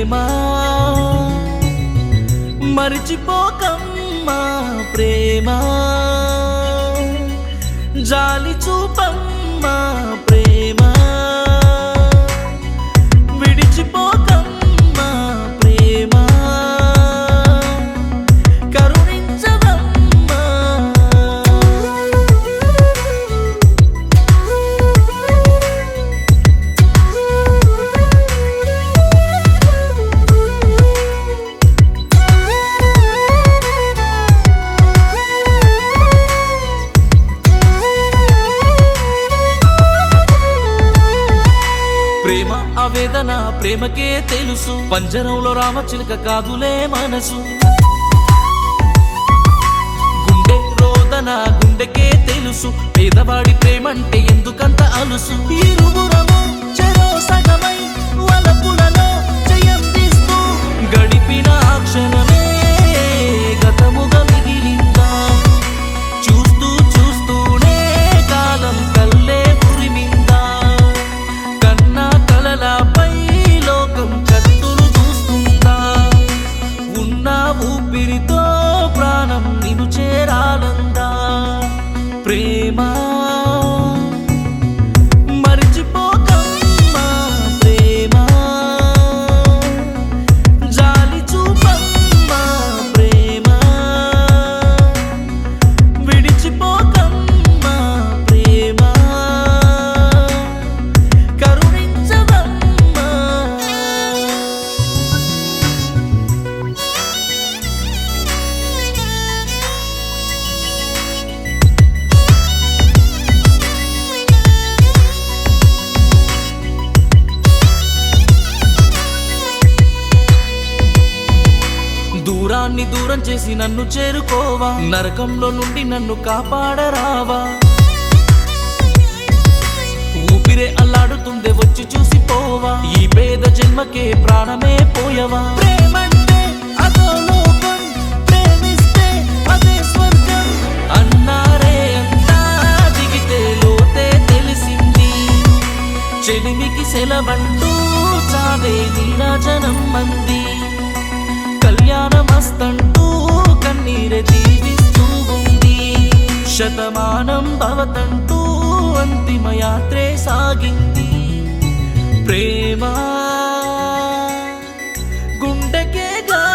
ప్రేమ మరిచిపోకమ్మా ప్రేమ జాలి చూపమ్మా ప్రేమ విడిచిపోకమ్మా ప్రేమ కరుణించవమ్మా ప్రేమ ఆవేదన ప్రేమకే తెలుసు పంజరంలో రామచిలుక కాదులే మనసు గుండె రోదన గుండెకే తెలుసు పేదవాడి ప్రేమంటే ఎందుకంత అలుసు ఇరువురము చెరో సగమై వలపులలో జయం తీస్తూ గడిపిన ఆ క్షణమే గతముగా మిగిలిందా చూస్తూ చూస్తూనే కాలం కల్లే ఉరిమిందా కన్నా కలలపై లోకం కత్తులు చూస్తుందా ఉన్న ఊపిరితో ప్రాణం నిన్ను చేరాలందా ప్రేమ మరిచిపోకమ్మా ప్రేమ జాలి చూపమ్మా ప్రేమ విడిచిపోకమ్మా ప్రేమ కరుణించవమ్మా దూరాన్ని దూరం చేసి నన్ను చేరుకోవా నరకంలో నుండి నన్ను కాపాడరావా ఊపిరే అల్లాడుతుందే వచ్చి చూసి పోవా ఈ పేద జన్మకే ప్రాణమే పోయవా ప్రేమంటే అదో లోకం ప్రేమిస్తే అదే స్వర్గం అన్నారే అంతా దిగితే లోతే తెలిసింది చెలిమికి సెలవంటూ చావే నీరాజనం మంది కళ్యాణమస్తంటూ కన్నీరె జీవిస్తూ ఉంది శతమానం భవతంటూ అంతిమ యాత్రే సాగింది ప్రేమ గుండెకే గా